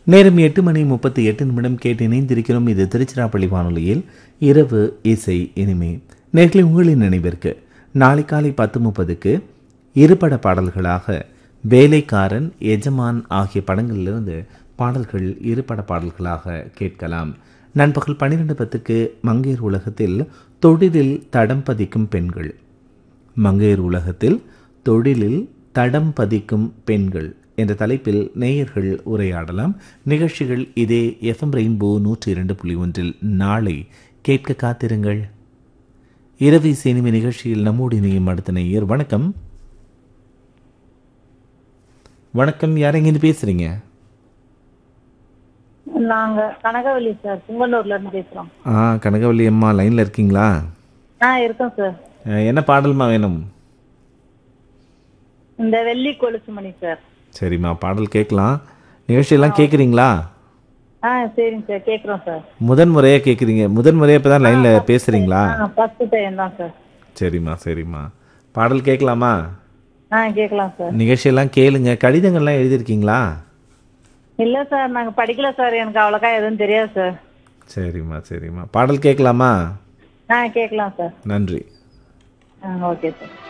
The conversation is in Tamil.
நேரம் எட்டு மணி முப்பத்தி எட்டு நிமிடம் கேட்டு இணைந்திருக்கிறோம் இது திருச்சிராப்பள்ளி வானொலியில் இரவு இசை இனிமே நேர்களை உங்களின் நினைவிற்கு நாளை காலை பத்து முப்பதுக்கு இருபட பாடல்களாக வேலைக்காரன் எஜமான் ஆகிய படங்களிலிருந்து பாடல்கள் இருபட பாடல்களாக கேட்கலாம் நண்பகல் பன்னிரெண்டு பத்துக்கு மங்கையர் உலகத்தில் தொழிலில் தடம் பதிக்கும் பெண்கள் மங்கையர் உலகத்தில் தொழிலில் தடம் பதிக்கும் பெண்கள் என்ற தலைப்பில் நேயர்கள் உரையாடலாம் நிகழ்ச்சிகள் இதே எஃப்எம் ரெயின்போ நூற்றி இரண்டு புள்ளி ஒன்றில் நாளை கேட்க காத்திருங்கள் இரவி சினிமி நிகழ்ச்சியில் நம்மோடு இணையும் அடுத்த நேயர் வணக்கம் வணக்கம் யார் எங்கேருந்து பேசுறீங்க நாங்க கனகவல்லி சார் புங்கனூர்ல இருந்து பேசுறோம் ஆ கனகவல்லி அம்மா லைனில் இருக்கீங்களா ஆ இருக்கோம் சார் அஹ், என்ன பாடல்மா வேணும் இந்த வெள்ளி கொலுசு மணி சார் சரிம்மா பாடல் கேட்கலாம் நிகழ்ச்சியெல்லாம் கேட்குறீங்களா ஆ சரிங்க சார் கேக்குறோம் சார் முதன் முறையாக கேட்குறீங்க முதன் முறையாக இப்போ தான் லைனில் பேசுகிறீங்களா ஆ ஃபர்ஸ்ட் டைம் தான் சார் சரிம்மா சரிம்மா பாடல் கேட்கலாமா ஆ கேட்கலாம் சார் நிகழ்ச்சியெல்லாம் கேளுங்க கடிதங்கள்லாம் எழுதியிருக்கீங்களா இல்ல சார் நாங்க படிக்கல சார் எனக்கு அவ்வளோக்கா எதுவும் தெரியாது சார் சரிம்மா சரிம்மா பாடல் கேட்கலாமா ஆ கேட்கலாம் சார் நன்றி ஆ ஓகே சார்